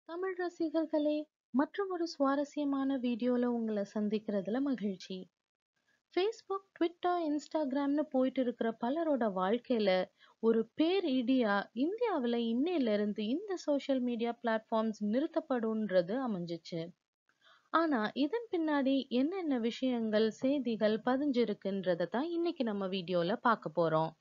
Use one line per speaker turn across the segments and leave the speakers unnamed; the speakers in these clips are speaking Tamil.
தமிழ் ரசிகர்களே மற்றும் ஒரு சுவாரஸ்யமான வீடியோல உங்களை சந்திக்கிறதுல மகிழ்ச்சி ஃபேஸ்புக் ட்விட்டர் இன்ஸ்டாகிராம்னு போயிட்டு இருக்கிற பலரோட வாழ்க்கையில ஒரு பேர் இடியா இந்தியாவில் இன்னையில இருந்து இந்த சோஷியல் மீடியா பிளாட்ஃபார்ம்ஸ் நிறுத்தப்படும்ன்றது அமைஞ்சிச்சு ஆனா இதன் பின்னாடி என்னென்ன விஷயங்கள் செய்திகள் பதிஞ்சிருக்குன்றதை தான் இன்னைக்கு நம்ம வீடியோல பார்க்க போறோம்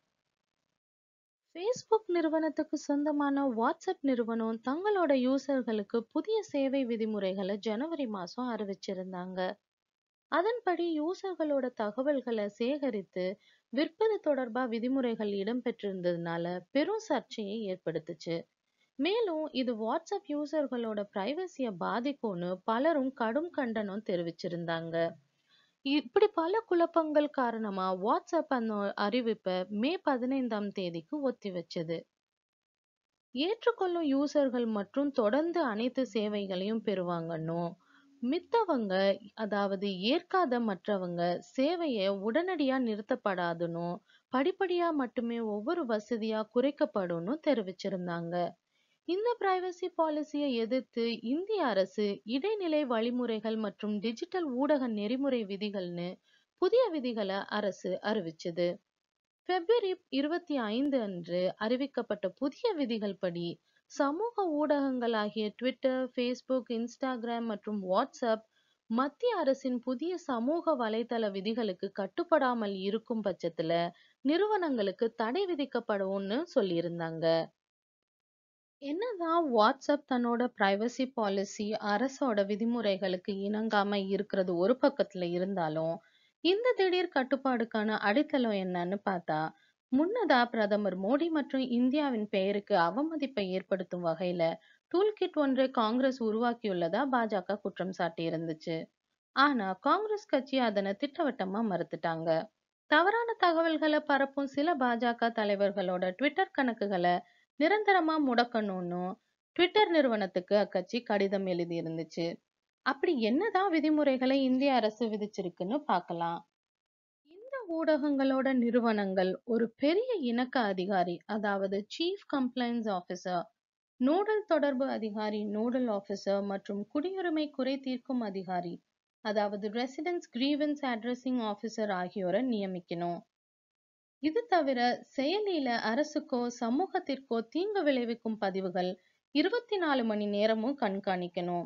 ஃபேஸ்புக் நிறுவனத்துக்கு சொந்தமான வாட்ஸ்அப் நிறுவனம் தங்களோட யூசர்களுக்கு புதிய சேவை விதிமுறைகளை ஜனவரி மாசம் அறிவிச்சிருந்தாங்க அதன்படி யூசர்களோட தகவல்களை சேகரித்து விற்பது தொடர்பா விதிமுறைகள் இடம்பெற்றிருந்ததுனால பெரும் சர்ச்சையை ஏற்படுத்துச்சு மேலும் இது வாட்ஸ்அப் யூசர்களோட பிரைவசியை பாதிக்கும்னு பலரும் கடும் கண்டனம் தெரிவிச்சிருந்தாங்க இப்படி பல குழப்பங்கள் காரணமா வாட்ஸ்அப் அந்த அறிவிப்பை மே பதினைந்தாம் தேதிக்கு ஒத்தி வச்சது ஏற்றுக்கொள்ளும் யூசர்கள் மற்றும் தொடர்ந்து அனைத்து சேவைகளையும் பெறுவாங்கன்னும் மித்தவங்க அதாவது ஏற்காத மற்றவங்க சேவையை உடனடியா நிறுத்தப்படாதுன்னும் படிப்படியா மட்டுமே ஒவ்வொரு வசதியா குறைக்கப்படும்னு தெரிவிச்சிருந்தாங்க இந்த பிரைவசி பாலிசியை எதிர்த்து இந்திய அரசு இடைநிலை வழிமுறைகள் மற்றும் டிஜிட்டல் ஊடக நெறிமுறை விதிகள்னு புதிய விதிகளை அரசு அறிவிச்சது பிப்ரவரி இருபத்தி ஐந்து அன்று அறிவிக்கப்பட்ட புதிய விதிகள் படி சமூக ஊடகங்கள் ஆகிய ட்விட்டர் ஃபேஸ்புக் இன்ஸ்டாகிராம் மற்றும் வாட்ஸ்அப் மத்திய அரசின் புதிய சமூக வலைதள விதிகளுக்கு கட்டுப்படாமல் இருக்கும் பட்சத்துல நிறுவனங்களுக்கு தடை விதிக்கப்படும்னு சொல்லியிருந்தாங்க என்னதான் வாட்ஸ்அப் தன்னோட பிரைவசி பாலிசி அரசோட விதிமுறைகளுக்கு இணங்காம இருக்கிறது ஒரு பக்கத்துல இருந்தாலும் இந்த திடீர் கட்டுப்பாடுக்கான அடித்தளம் என்னன்னு பார்த்தா முன்னதா பிரதமர் மோடி மற்றும் இந்தியாவின் பெயருக்கு அவமதிப்பை ஏற்படுத்தும் வகையில டூல்கிட் ஒன்றை காங்கிரஸ் உருவாக்கியுள்ளதா பாஜக குற்றம் சாட்டி இருந்துச்சு ஆனா காங்கிரஸ் கட்சி அதனை திட்டவட்டமா மறுத்துட்டாங்க தவறான தகவல்களை பரப்பும் சில பாஜக தலைவர்களோட ட்விட்டர் கணக்குகளை நிரந்தரமா முடக்கணும்னு ட்விட்டர் நிறுவனத்துக்கு அக்கட்சி கடிதம் எழுதி இருந்துச்சு அப்படி என்னதான் விதிமுறைகளை இந்திய அரசு விதிச்சிருக்குன்னு பார்க்கலாம் இந்த ஊடகங்களோட நிறுவனங்கள் ஒரு பெரிய இணக்க அதிகாரி அதாவது சீஃப் கம்ப்ளைண்ட்ஸ் ஆஃபீஸர் நோடல் தொடர்பு அதிகாரி நோடல் ஆஃபீஸர் மற்றும் குடியுரிமை குறை தீர்க்கும் அதிகாரி அதாவது ரெசிடென்ஸ் கிரீவன்ஸ் அட்ரஸிங் ஆஃபீஸர் ஆகியோரை நியமிக்கணும் இது தவிர செயலியில அரசுக்கோ சமூகத்திற்கோ தீங்கு விளைவிக்கும் பதிவுகள் இருபத்தி நாலு மணி நேரமும் கண்காணிக்கணும்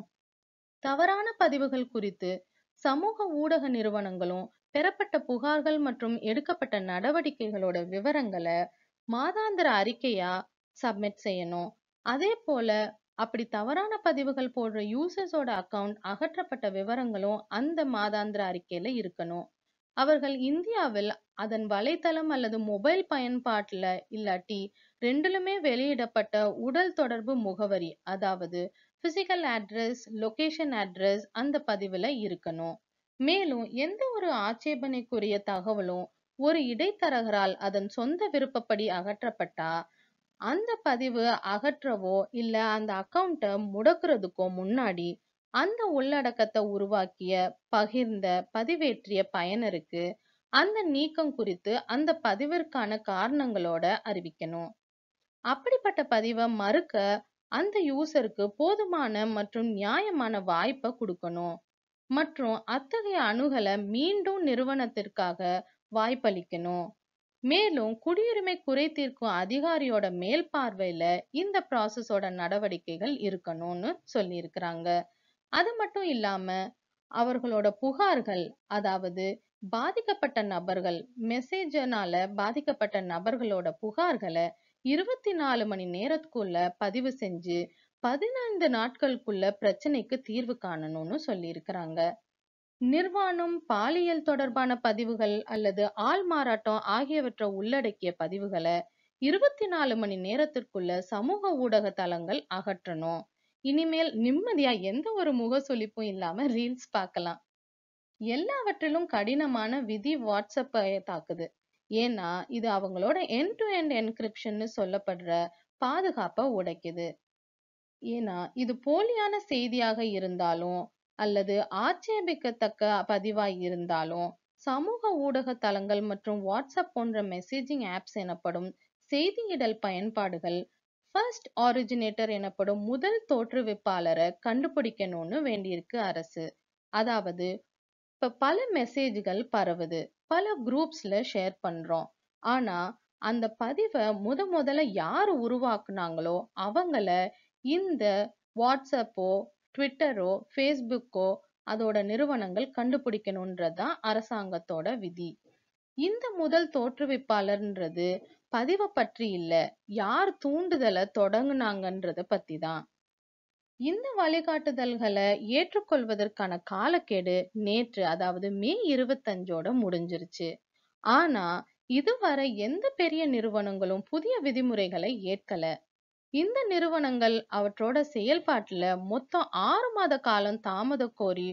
தவறான பதிவுகள் குறித்து சமூக ஊடக நிறுவனங்களும் பெறப்பட்ட புகார்கள் மற்றும் எடுக்கப்பட்ட நடவடிக்கைகளோட விவரங்களை மாதாந்திர அறிக்கையா சப்மிட் செய்யணும் அதே போல அப்படி தவறான பதிவுகள் போடுற யூசர்ஸோட அக்கவுண்ட் அகற்றப்பட்ட விவரங்களும் அந்த மாதாந்திர அறிக்கையில இருக்கணும் அவர்கள் இந்தியாவில் அதன் வலைத்தளம் அல்லது மொபைல் பயன்பாட்டுல இல்லாட்டி ரெண்டுலுமே வெளியிடப்பட்ட உடல் தொடர்பு முகவரி அதாவது பிசிக்கல் அட்ரஸ் லொகேஷன் அட்ரஸ் அந்த பதிவுல இருக்கணும் மேலும் எந்த ஒரு ஆட்சேபனைக்குரிய தகவலும் ஒரு இடைத்தரகரால் அதன் சொந்த விருப்பப்படி அகற்றப்பட்டா அந்த பதிவு அகற்றவோ இல்ல அந்த அக்கவுண்ட்டை முடக்குறதுக்கோ முன்னாடி அந்த உள்ளடக்கத்தை உருவாக்கிய பகிர்ந்த பதிவேற்றிய பயனருக்கு அந்த நீக்கம் குறித்து அந்த பதிவிற்கான காரணங்களோட அறிவிக்கணும் அப்படிப்பட்ட பதிவை மறுக்க அந்த யூசருக்கு போதுமான மற்றும் நியாயமான வாய்ப்பை கொடுக்கணும் மற்றும் அத்தகைய அணுகலை மீண்டும் நிறுவனத்திற்காக வாய்ப்பளிக்கணும் மேலும் குடியுரிமை குறை தீர்க்கும் அதிகாரியோட மேல் பார்வையில இந்த ப்ராசஸோட நடவடிக்கைகள் இருக்கணும்னு சொல்லியிருக்கிறாங்க அது மட்டும் இல்லாம அவர்களோட புகார்கள் அதாவது பாதிக்கப்பட்ட நபர்கள் மெசேஜனால பாதிக்கப்பட்ட நபர்களோட புகார்களை இருபத்தி நாலு மணி நேரத்துக்குள்ள பதிவு செஞ்சு பதினைந்து நாட்களுக்குள்ள பிரச்சனைக்கு தீர்வு காணணும்னு சொல்லியிருக்கிறாங்க நிர்வாணம் பாலியல் தொடர்பான பதிவுகள் அல்லது ஆள் மாறாட்டம் ஆகியவற்றை உள்ளடக்கிய பதிவுகளை இருபத்தி நாலு மணி நேரத்திற்குள்ள சமூக ஊடக தளங்கள் அகற்றணும் இனிமேல் நிம்மதியா எந்த ஒரு முகசொலிப்பும் இல்லாம ரீல்ஸ் பார்க்கலாம் எல்லாவற்றிலும் கடினமான விதி வாட்ஸ்அப்பை தாக்குது ஏன்னா இது அவங்களோட என் டு எண்ட் என்கிரிப்ஷன்னு சொல்லப்படுற பாதுகாப்பை உடைக்குது ஏன்னா இது போலியான செய்தியாக இருந்தாலும் அல்லது ஆட்சேபிக்கத்தக்க பதிவாய் இருந்தாலும் சமூக ஊடக தளங்கள் மற்றும் வாட்ஸ்அப் போன்ற மெசேஜிங் ஆப்ஸ் எனப்படும் செய்தியிடல் பயன்பாடுகள் ஃபர்ஸ்ட் ஆரிஜினேட்டர் எனப்படும் முதல் தோற்றுவிப்பாளரை கண்டுபிடிக்கணும்னு வேண்டியிருக்கு அரசு அதாவது இப்ப பல மெசேஜ்கள் பரவுது பல குரூப்ஸ்ல ஷேர் பண்றோம் ஆனா அந்த பதிவை முத முதல்ல யார் உருவாக்குனாங்களோ அவங்கள இந்த வாட்ஸ்அப்போ ட்விட்டரோ ஃபேஸ்புக்கோ அதோட நிறுவனங்கள் கண்டுபிடிக்கணும்ன்றதுதான் அரசாங்கத்தோட விதி இந்த முதல் தோற்றுவிப்பாளர்ன்றது பதிவை பற்றி இல்ல யார் தூண்டுதலை தொடங்குனாங்கன்றத பத்தி தான் இந்த வழிகாட்டுதல்களை ஏற்றுக்கொள்வதற்கான காலக்கெடு நேற்று அதாவது மே இருபத்தஞ்சோட முடிஞ்சிருச்சு ஆனா இதுவரை எந்த பெரிய நிறுவனங்களும் புதிய விதிமுறைகளை ஏற்கல இந்த நிறுவனங்கள் அவற்றோட செயல்பாட்டுல மொத்தம் ஆறு மாத காலம் தாமதம் கோரி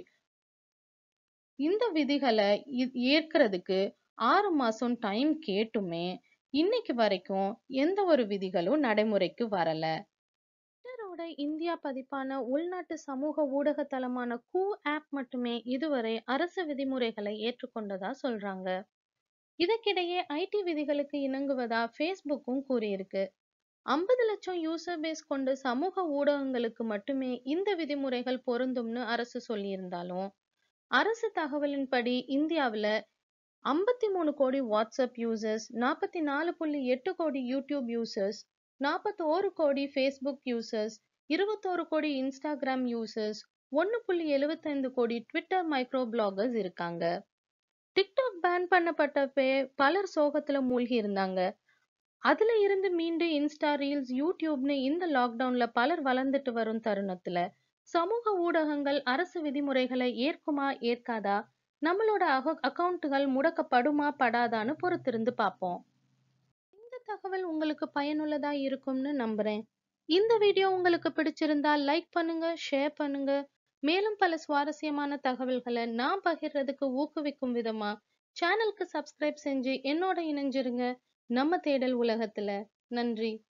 இந்த விதிகளை இ- ஏற்கிறதுக்கு ஆறு மாசம் டைம் கேட்டுமே இன்னைக்கு வரைக்கும் எந்த ஒரு விதிகளும் நடைமுறைக்கு வரல ட்விட்டரோட இந்தியா பதிப்பான உள்நாட்டு சமூக ஊடக தளமான கூ ஆப் மட்டுமே இதுவரை அரசு விதிமுறைகளை ஏற்றுக்கொண்டதா சொல்றாங்க இதற்கிடையே ஐடி விதிகளுக்கு இணங்குவதா ஃபேஸ்புக்கும் கூறியிருக்கு ஐம்பது லட்சம் யூசர் பேஸ் கொண்ட சமூக ஊடகங்களுக்கு மட்டுமே இந்த விதிமுறைகள் பொருந்தும்னு அரசு சொல்லியிருந்தாலும் அரசு தகவலின்படி இந்தியாவுல ஐம்பத்தி மூணு கோடி வாட்ஸ்அப் யூசர்ஸ் நாற்பத்தி நாலு புள்ளி எட்டு கோடி யூடியூப் யூசர்ஸ் நாற்பத்தோரு கோடி ஃபேஸ்புக் யூசர்ஸ் இருபத்தோரு கோடி இன்ஸ்டாகிராம் யூசர்ஸ் ஒன்று புள்ளி எழுபத்தைந்து கோடி ட்விட்டர் மைக்ரோ பிளாகர்ஸ் இருக்காங்க டிக்டாக் பேன் பண்ணப்பட்டப்பே பலர் சோகத்துல மூழ்கி இருந்தாங்க அதுல இருந்து மீண்டு இன்ஸ்டா ரீல்ஸ் யூடியூப்னு இந்த லாக்டவுன்ல பலர் வளர்ந்துட்டு வரும் தருணத்துல சமூக ஊடகங்கள் அரசு விதிமுறைகளை ஏற்குமா ஏற்காதா நம்மளோட அக்கவுண்ட்டுகள் முடக்கப்படுமா படாதான்னு பொறுத்திருந்து பார்ப்போம் இந்த தகவல் உங்களுக்கு பயனுள்ளதா இருக்கும்னு நம்புறேன் இந்த வீடியோ உங்களுக்கு பிடிச்சிருந்தா லைக் பண்ணுங்க ஷேர் பண்ணுங்க மேலும் பல சுவாரஸ்யமான தகவல்களை நான் பகிர்றதுக்கு ஊக்குவிக்கும் விதமா சேனலுக்கு சப்ஸ்கிரைப் செஞ்சு என்னோட இணைஞ்சிருங்க நம்ம தேடல் உலகத்துல நன்றி